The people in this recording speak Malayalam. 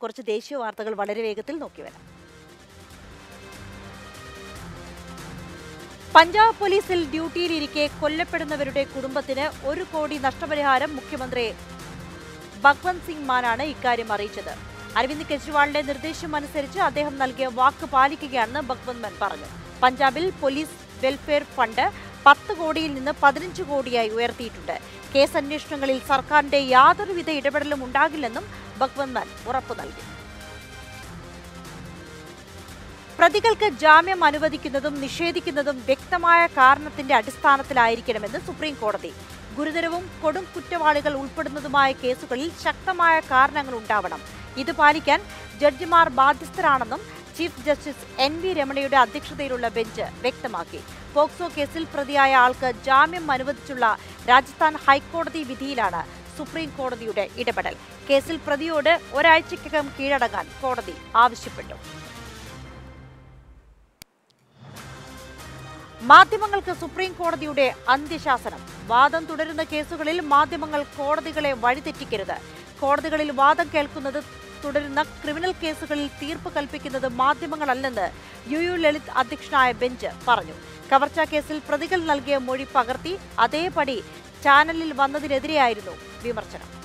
കുറച്ച് ദേശീയ വാർത്തകൾ വളരെ വേഗത്തിൽ നോക്കി വരാം പഞ്ചാബ് പോലീസിൽ ഡ്യൂട്ടിയിലിരിക്കെ കൊല്ലപ്പെടുന്നവരുടെ കുടുംബത്തിന് ഒരു കോടി നഷ്ടപരിഹാരം മുഖ്യമന്ത്രി ഭഗ്വന്ത് സിംഗ് മാനാണ് ഇക്കാര്യം അറിയിച്ചത് അരവിന്ദ് കെജ്രിവാളിന്റെ നിർദ്ദേശം അനുസരിച്ച് അദ്ദേഹം നൽകിയ വാക്ക് പാലിക്കുകയാണെന്ന് ഭഗ്വന്ത് മാൻ പറഞ്ഞു പഞ്ചാബിൽ പോലീസ് വെൽഫെയർ ഫണ്ട് പത്ത് കോടിയിൽ നിന്ന് പതിനഞ്ച് കോടിയായി ഉയർത്തിയിട്ടുണ്ട് കേസ് അന്വേഷണങ്ങളിൽ സർക്കാരിന്റെ യാതൊരുവിധ ഇടപെടലും ഉണ്ടാകില്ലെന്നും ഭഗ്വന്ത് മാൻ ഉറപ്പു നൽകി പ്രതികൾക്ക് ജാമ്യം അനുവദിക്കുന്നതും നിഷേധിക്കുന്നതും വ്യക്തമായ കാരണത്തിന്റെ അടിസ്ഥാനത്തിലായിരിക്കണമെന്ന് സുപ്രീം കോടതി ഗുരുതരവും കൊടും കുറ്റവാളികൾ ഉൾപ്പെടുന്നതുമായ കേസുകളിൽ ശക്തമായ കാരണങ്ങൾ ഉണ്ടാവണം ഇത് പാലിക്കാൻ ജഡ്ജിമാർ ബാധ്യസ്ഥരാണെന്നും ചീഫ് ജസ്റ്റിസ് എൻ വി രമണയുടെ അധ്യക്ഷതയിലുള്ള ബെഞ്ച് വ്യക്തമാക്കി പോക്സോ കേസിൽ പ്രതിയായ ആൾക്ക് ജാമ്യം അനുവദിച്ചുള്ള രാജസ്ഥാൻ ഹൈക്കോടതി വിധിയിലാണ് സുപ്രീം കോടതിയുടെ ഇടപെടൽ കേസിൽ പ്രതിയോട് ഒരാഴ്ചയ്ക്കകം കീഴടങ്ങാൻ കോടതി ആവശ്യപ്പെട്ടു മാധ്യമങ്ങൾക്ക് സുപ്രീം കോടതിയുടെ അന്ത്യശാസനം വാദം തുടരുന്ന കേസുകളിൽ മാധ്യമങ്ങൾ കോടതികളെ വഴിതെറ്റിക്കരുത് കോടതികളിൽ വാദം കേൾക്കുന്നത് തുടരുന്ന ക്രിമിനൽ കേസുകളിൽ തീർപ്പ് കൽപ്പിക്കുന്നത് മാധ്യമങ്ങളല്ലെന്ന് യു യു ലളിത് അധ്യക്ഷനായ ബെഞ്ച് പറഞ്ഞു കവർച്ചാ കേസിൽ പ്രതികൾ നൽകിയ മൊഴി പകർത്തി അതേപടി ചാനലിൽ വന്നതിനെതിരെയായിരുന്നു വിമർശനം